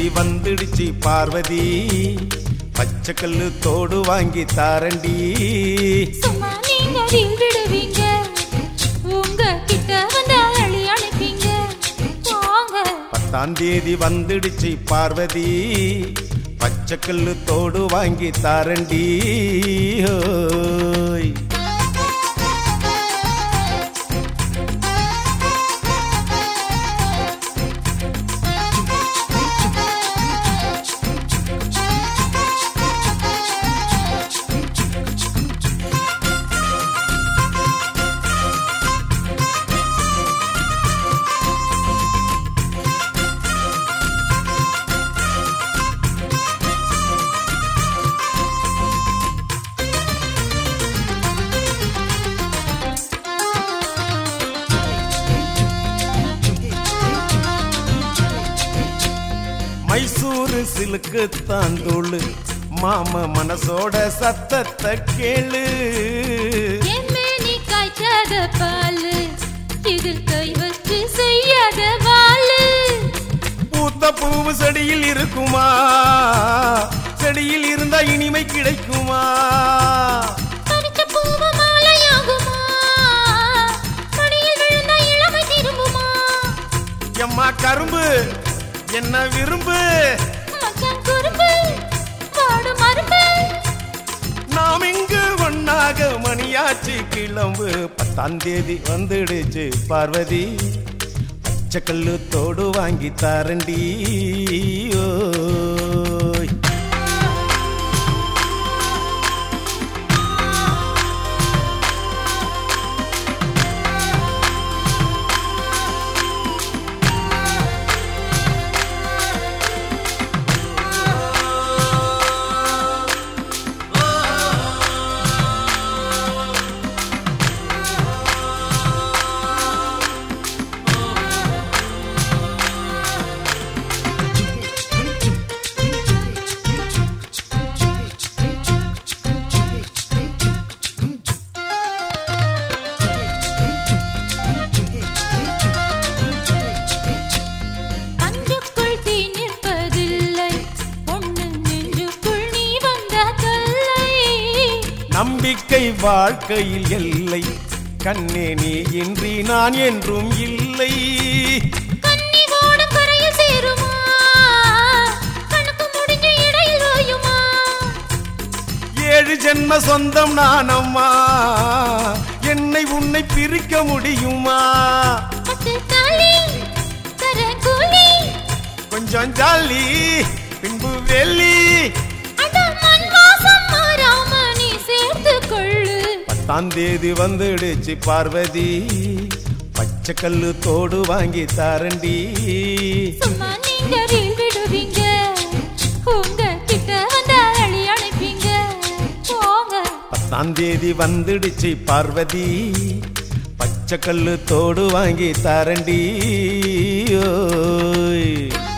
தேதி வந்துடுச்சு பார்வதி பச்சைக்கல்லு தோடு வாங்கி தாரண்டி சும்மா நீங்க ரீல் விடுவீங்க உங்க கிட்ட வந்த அழி அழைப்பீங்க வாங்க பத்தாம் தேதி வந்துடுச்சு பார்வதி பச்சைக்கல்லு தோடு வாங்கி தாரண்டி ஹோய் மைசூரு சிலுக்கு தாந்தூளு மாம மனசோட சத்தத்தை கேளு எம்மேனி காய்ச்சாத பாலு இதில் கை வச்சு செய்யாத வாலு பூத்த பூவு செடியில் இருக்குமா செடியில் இருந்தா இனிமை கிடைக்குமா பறிச்ச பூவு மாலையாகுமா மடியில் விழுந்த இளமை திரும்புமா எம்மா கரும்பு என்ன விரும்பு மச்சான் குறும்பு வாடு மறுப்பு நாம் இங்கு ஒன்னாக மணியாச்சு கிளம்பு பத்தாம் தேதி வந்துடுச்சு பார்வதி பச்சைக்கல்லு தோடு வாங்கி தாரண்டி ஓய் அஞ்சுக்குள் தீ நிற்பதில்லை பொண்ணு நெஞ்சுக்குள் நீ வந்த தொல்லை நம்பிக்கை வாழ்க்கையில் எல்லை கண்ணே நீ இன்றி நான் என்றும் இல்லை கன்னி ஓடும் கரையில் சேருமா கணக்கு முடிஞ்ச இடையில் ஓயுமா ஏழு ஜென்ம சொந்தம் நான் அம்மா என்னை உன்னை பிரிக்க முடியுமா பத்து தாலி தர கூலி கொஞ்சம் ஜாலி பின்பு வெள்ளி அட மண் வாசம் மாறாம நீ சேர்த்து கொள்ளு பத்தாம் தேதி வந்துடுச்சு பார்வதி பச்சைக்கல்லு தோடு வாங்கி தாரண்டி சும்மா நீங்க ரீல் விடுவீங்க உங்க கிட்ட வந்த அழி அழைப்பீங்க போங்க பத்தாம் தேதி வந்துடுச்சு பார்வதி பச்சைக்கல்லு தோடு வாங்கி தாரண்டி ஓய்